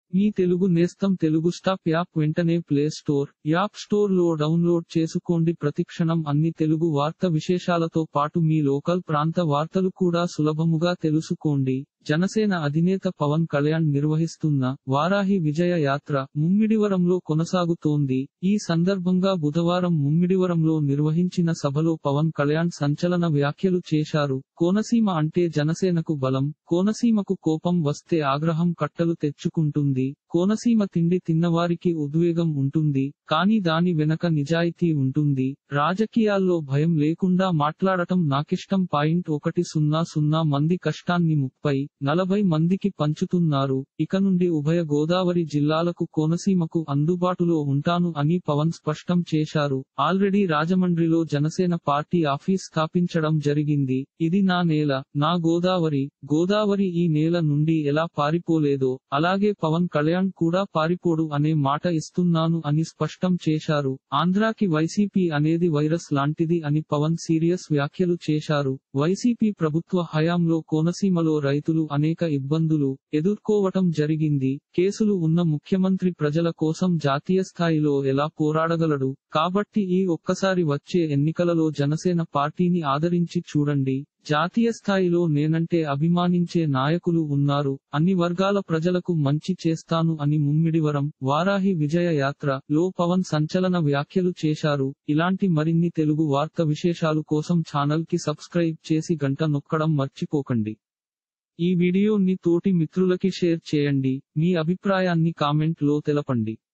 మీ తెలుగు నేస్తం Telugu stop app వెంటనే play store app store లో డౌన్లోడ్ చేసుకోండి ప్రతిక్షణం అన్ని తెలుగు వార్త విశేషాలతో పాటు మీ లోకల్ ప్రాంత వార్తలు కూడా సులభముగా తెలుసుకోండి జనసేన అధినేత పవన్ కళ్యాణ్ నిర్వహిస్తున్న వారాహి విజయ యాత్ర ముమ్మిడివరంలో కొనసాగుతోంది ఈ సందర్భంగా బుధవారం ముమ్మిడివరంలో నిర్వహించిన సభలో పవన్ కళ్యాణ్ సంచలన వ్యాఖ్యలు చేశారు కోనసీమ అంటే జనసేనకు బలం కోనసీమకు కోపం వస్తే ఆగ్రహం కట్టలు తెచ్చుకుంటుంది కోనసీమ తిండి తిన్నవారికి ఉద్వేగం ఉంటుంది కానీ దాని వెనక నిజాయితీ ఉంటుంది రాజకీయాల్లో భయం లేకుండా మాట్లాడటం నాకిష్టం పాయింట్ ఒకటి సున్నా సున్నా మంది కష్టాన్ని ముప్పై నలభై మందికి పంచుతున్నారు ఇక నుండి ఉభయ గోదావరి జిల్లాలకు కోనసీమకు అందుబాటులో ఉంటాను అని పవన్ స్పష్టం చేశారు ఆల్రెడీ రాజమండ్రిలో జనసేన పార్టీ ఆఫీస్ స్థాపించడం జరిగింది ఇది నా నేల నా గోదావరి గోదావరి ఈ నేల నుండి ఎలా పారిపోలేదో అలాగే పవన్ కళ్యాణ్ కూడా పారిపోడు అనే మాట ఇస్తున్నాను అని స్పష్టం చేశారు ఆంధ్రాకి వైసీపీ అనేది వైరస్ లాంటిది అని పవన్ సీరియస్ వ్యాఖ్యలు చేశారు వైసీపీ ప్రభుత్వ హయాంలో కోనసీమలో రైతులు అనేక ఇబ్బందులు ఎదుర్కోవటం జరిగింది కేసులు ఉన్న ముఖ్యమంత్రి ప్రజల కోసం జాతీయ స్థాయిలో ఎలా పోరాడగలడు కాబట్టి ఈ ఒక్కసారి వచ్చే ఎన్నికలలో జనసేన పార్టీని ఆదరించి చూడండి జాతీయ స్థాయిలో నేనంటే అభిమానించే నాయకులు ఉన్నారు అన్ని వర్గాల ప్రజలకు మంచి చేస్తాను అని ముమ్మిడివరం వారాహి విజయ యాత్ర లో పవన్ సంచలన వ్యాఖ్యలు చేశారు ఇలాంటి మరిన్ని తెలుగు వార్త విశేషాలు కోసం ఛానల్ కి సబ్స్క్రైబ్ చేసి గంట నొక్కడం మర్చిపోకండి ఈ వీడియోని తోటి మిత్రులకి షేర్ చేయండి మీ అభిప్రాయాన్ని కామెంట్ లో తెలపండి